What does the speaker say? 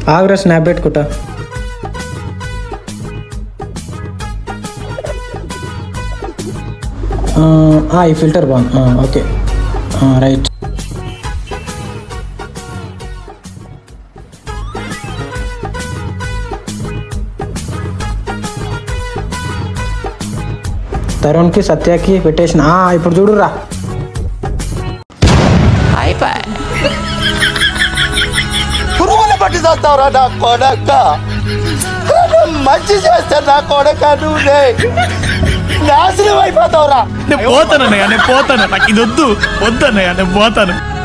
Agra snap పెట్టుకుంటా ఆ, ఆ, ఈ ఫిల్టర్ బాగుంది ఆ, ఓకే ఆ, రైట్ తరుణ్కి సత్యకి పెట్టేసిన ఆ, ఇప్పుడు చూడురా పురుగులు పట్టి చేస్తావురా నా కొడక మంచి చేస్తే నా కొడక నువ్వే నాశనం అయిపోతావురా నేను పోతానన్నయ్య నేను పోతాను నాకు ఇది వద్దు వద్దన్నయ్య నేను పోతాను